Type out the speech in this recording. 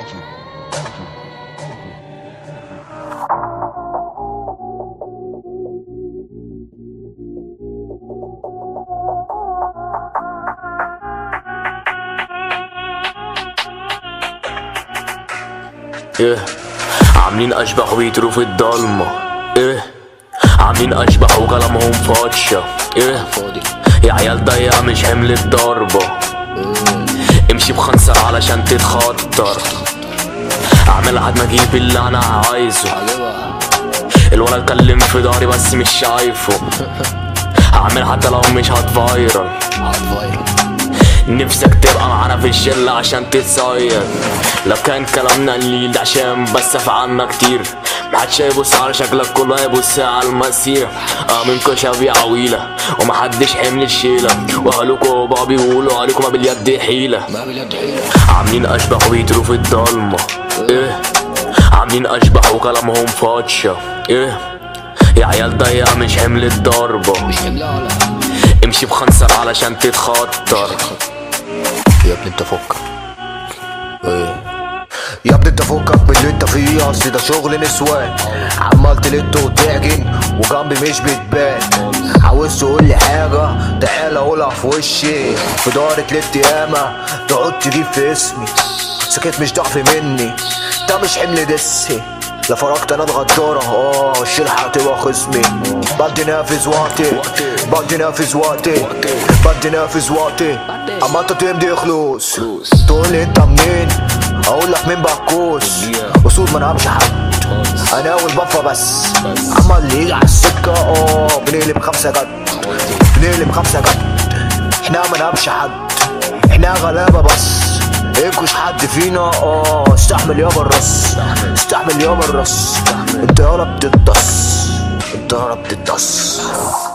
ايه عاملين اشباح ويطيروا في الضلمة ايه عاملين اشباح وكلامهم فاتشة ايه فاضي يا عيال ضيقة مش حمل الضربة امشي بخنصر علشان تتخطر اعمل لحد ما اجيب اللي انا عايزه حبيبها الولد اتكلم في ضهري بس مش شايفه هعمل حتى لو مش هتفايرل هتفايرل نفسك تبقى معانا في الشلة عشان تتصيد لو كان كلامنا قليل ده عشان بس عننا كتير محدش هيبص على شكلك كله هيبص على المسير اه منكوا شبيه عويلة ومحدش حمل الشيلة واهلكوا بابا بيقولوا عليكم ما باليد حيلة ما باليد حيلة عاملين اشباح ويطيروا في الضلمة ايه عاملين اشباح وكلامهم فاتشة ايه يا عيال ضيقة مش حمل الضربة مش حملها ولا امشي بخنصر علشان تتخطر يا ابني انت فكر ايه يا ابني انت فكك من اللي انت فيه اصل ده شغل نسوان عمال تلت وتعجن وجنبي مش بتبان عاوز تقول لي حاجة تعالى قولها في وشي في دارة تلت ياما تقعد تجيب في اسمي سكت مش ضعف مني ده مش حمل دسي لا فرجت انا الغدارة اه الشلحة هتبقى خصمي بدي نافذ وقتي بدي نافذ وقتي بدي نافذ وقتي اما انت تمضي خلوص تقول لي انت منين اقول لك مين بكوس اصول ما نهمش حد انا اول بفا بس اما اللي يجي على السكه اه بنقلب خمسه جد بنقلب خمسه جد احنا ما نهمش حد احنا غلابه بس انكش حد فينا اه استحمل يابا الرص استحمل يابا الرص انت يالا بتتص انت يالا بتتص